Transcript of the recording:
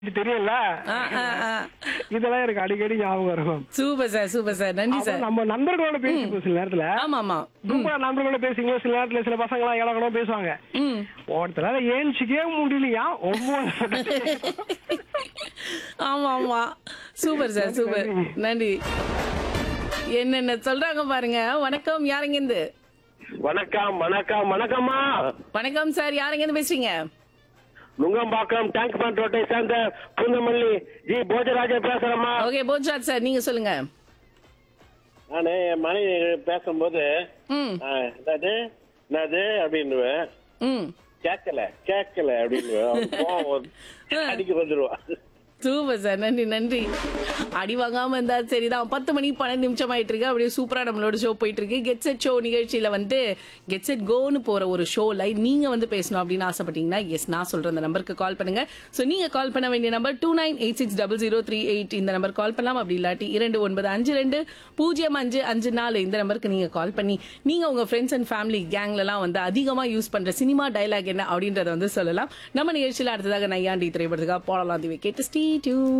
இது தெரியல ஆ, ஆ, ஆ. இதெல்லாம் எனக்கு அடிக்கடி ஞாபகம் இருக்கும் சூப்பர் சார் சூப்பர் சார் நன்றி அப்ப சார் நம்ம நண்பர்களோட பேசிப்போம் சில நேரத்துல ஆமா ஆமா குரூப்பா நண்பர்களோட பேசிக்கும்போது சில நேரத்துல சில பசங்க எல்லாம் இலக்கணம் பேசுவாங்க ம் ஒருத்தரால ஏன்ச்சிக்கவே முடியலையா ஒவ்வொரு ஆமா ஆமா சூப்பர் சார் சூப்பர் நன்றி என்னென்ன சொல்றாங்க பாருங்க வணக்கம் யாருங்க இருந்து வணக்கம் வணக்கம் வணக்கம்மா வணக்கம் சார் யாருங்க இருந்து பேசுறீங்க நுங்கம்பாக்கம் டேங்க் பண்ட் ரோட்டை சேர்ந்த பூந்தமல்லி ஜி போஜராஜ பேசுறேம்மா ஓகே போஜ்ராஜ் சார் நீங்க சொல்லுங்க நானு என் மனைவி பேசும்போது ம் ஆ, என்னது என்னது அப்படின்னுவேன் ம் கேட்கல கேட்கல அப்படின்னுவேன் அவன் கோவம் வரும். அடிக்க வந்துருவா சூப்பர் சார் நன்றி நன்றி அடி வாங்காம இருந்தா சரிதான் பத்து மணி பன்னெண்டு நிமிஷம் ஆயிட்டு இருக்கு அப்படியே சூப்பரா நம்மளோட ஷோ போயிட்டு இருக்கு கெட் செட் ஷோ நிகழ்ச்சியில வந்து கெட் செட் கோன்னு போற ஒரு ஷோல நீங்க வந்து பேசணும் அப்படின்னு ஆசைப்பட்டீங்கன்னா எஸ் நான் சொல்ற அந்த நம்பருக்கு கால் பண்ணுங்க சோ நீங்க கால் பண்ண வேண்டிய number two nine eight six double zero three eight இந்த நம்பர் கால் பண்ணலாம் அப்படி இல்லாட்டி இரண்டு ஒன்பது அஞ்சு ரெண்டு பூஜ்ஜியம் அஞ்சு அஞ்சு நாலு இந்த நம்பருக்கு நீங்க கால் பண்ணி நீங்க உங்க ஃப்ரெண்ட்ஸ் அண்ட் ஃபேமிலி கேங்ல எல்லாம் வந்து அதிகமா யூஸ் பண்ற சினிமா டைலாக் என்ன அப்படின்றத வந்து சொல்லலாம் நம்ம நிகழ்ச்சியில அடுத்ததாக நையாண்டி திரைப்படத்துக்காக போடலாம் தீவை கேட்டு ஸ்டீ டியூன்